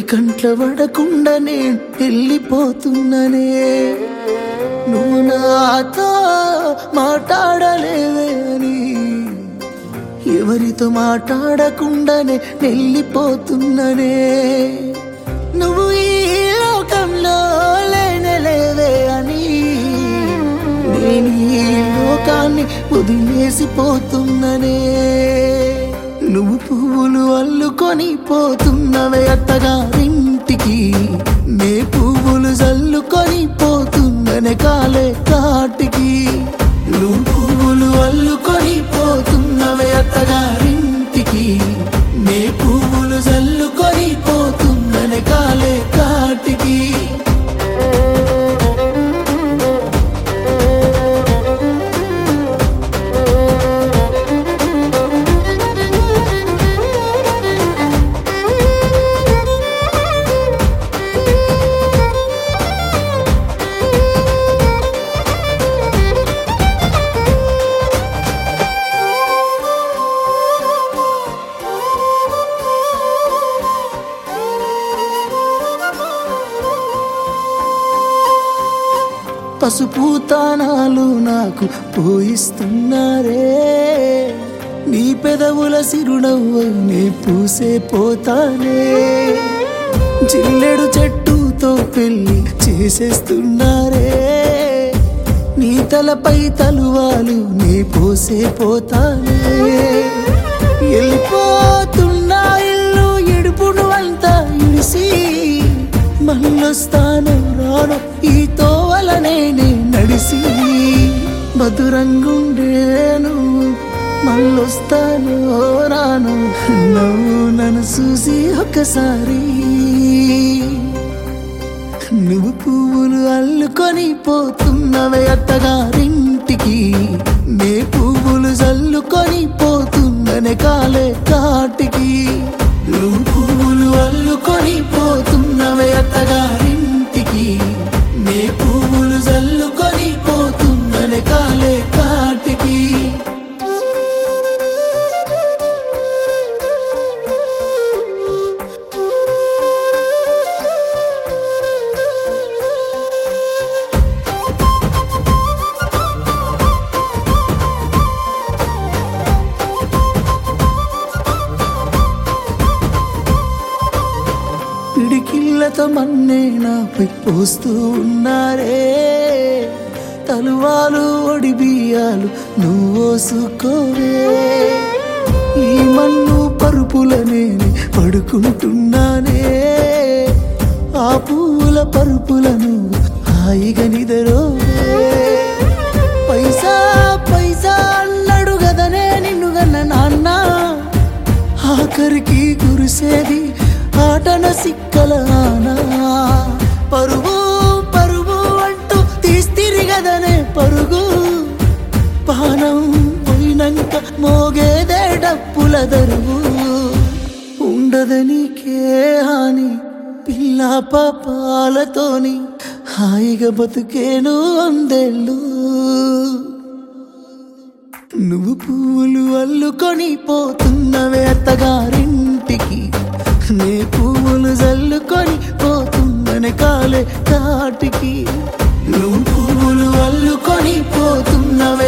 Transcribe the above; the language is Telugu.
కంట్ల పడకుండా నేను వెళ్ళిపోతున్ననే నువ్వు నాతో మాట్లాడలేవే అని ఎవరితో మాట్లాడకుండానే వెళ్ళిపోతున్ననే నువ్వు ఈ లోకంలో లేనలేవే అని నేను ఈ లోకాన్ని వదిలేసిపోతున్ననే నువ్వు పువ్వులు అల్లుకొని పోతున్నవే అత్తగారింటికి నే పువ్వులు జల్లుకొని పోతున్ననే కాలే కాటికి నువ్వు పువ్వులు అల్లుకొని పోతున్నవే అత్తగారింటికి నే పువ్వులు జల్లుకొని పోతున్ననే కాలే కాటికి పసుపు తానాలు నాకు పోయిస్తున్నారే నీ పెదవుల సిరునవ్వు నే పూసే పోతానే జిల్లెడు చెట్టుతో పెళ్లి చేసేస్తున్నారే నీ తలపై తలువాలు నే పోసే పోతానే వెళ్ళిపోతున్నా ఇల్లు ఎడుపును అంతా ఇడిసి మళ్ళొస్తాను రాను ఈ తోవలనే నే నడిసి మధురంగుండేను మళ్ళొస్తాను రాను నవ్వు నన్ను చూసి ఒకసారి నువ్వు పువ్వులు అల్లుకొని పోతున్నవే అత్తగారింటికి నే పువ్వులు జల్లుకొని పోతున్ననే కాలే కాటికి నువ్వు పువ్వులు అల్లుకొని పోతున్నవే అత్తగారింటికి నే పువ్వులు జల్లుకొని పోతున్ననే కాలే కాటికి పిడికిళ్ళతో మన్నే నాపై పోస్తూ ఉన్నారే తలువాలు ఒడి బియ్యాలు నువ్వోసుకోవే ఈ మన్ను పరుపుల నేను పడుకుంటున్నానే ఆ పూల పరుపులను హాయిగా నిదరోవే పైసా పైసా అన్నాడు గదనే నిన్ను గన్న నాన్న ఆఖరికి కురిసేది ఆటన సిక్కల ఆనా పరుగు పరుగు అంటూ తీస్తిరిగదనే పరుగు పానం పోయినంక మోగేదే డప్పుల దరువు ఉండదనికే హాని పిల్ల పాపాలతోని హాయిగా బతుకేను అందేళ్ళు నువ్వు పూలు అల్లుకొని పోతున్నవే అత్తగారింటికి నే పువ్వులు జల్లుకొని పోతున్ననే కాలే కాటికి నువ్వు పువ్వులు అల్లుకొని పోతున్నవే